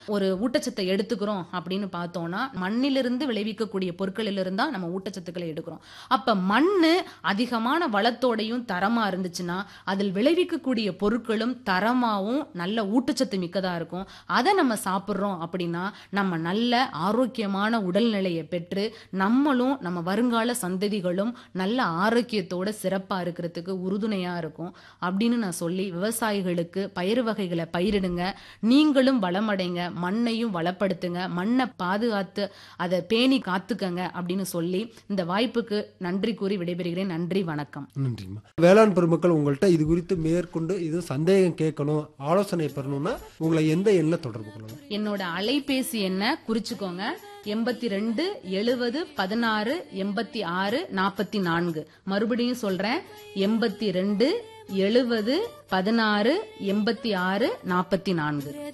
ஒரு ஊட்டச்சத்தை எடுத்துக்கிறோம் அப்படின்னு பார்த்தோம்னா மண்ணிலிருந்து விளைவிக்கக்கூடிய பொருட்களிலிருந்து தான் நம்ம ஊட்டச்சத்துக்களை எடுக்கிறோம் அப்ப மண்ணு அதிகமான வளத்தோடையும் தரமா இருந்துச்சுன்னா அதில் விளைவிக்கக்கூடிய பொருட்களும் தரமாவும் நல்ல ஊட்டச்சத்து மிக்கதா இருக்கும் அதை நம்ம சாப்பிட்றோம் அப்படின்னா நம்ம நல்ல ஆரோக்கியமான உடல்நிலையை பெற்று நம்மளும் நம்ம வருங்கால சந்ததிகளும் நல்ல ஆரோக்கியத்தோட சிறப்பா இருக்கிறதுக்கு உறுதுணையா இருக்கும் அப்படின்னு நான் சொல்லி விவசாயிகளுக்கு பயிர் வகைகளை பயிரிடுங்க நீங்களும் வளமடைங்க மண்ணையும் வளப்படுத்துங்க மண்ணை பாதுகாத்து அதை பேணி காத்துக்கங்க அப்படின்னு சொல்லி இந்த வாய்ப்புக்கு நன்றி கூறி விடைபெறுகிறேன் நன்றி வணக்கம் நன்றிம்மா வேளாண் பெருமக்கள் உங்கள்கிட்ட இது குறித்து மேற்கொண்டு இது சந்தேகம் கேட்கணும் ஆலோசனை பெறணும்னா உங்களை எந்த எண்ணில் தொடர்பு கொள்ளணும் என்னோட அலைபேசி என்ன குறிச்சுக்கோங்க எண்பத்தி ரெண்டு எழுவது பதினாறு எண்பத்தி ஆறு நாற்பத்தி நான்கு மறுபடியும் சொல்றேன் எண்பத்தி ரெண்டு எழுவது பதினாறு எண்பத்தி ஆறு நாற்பத்தி நான்கு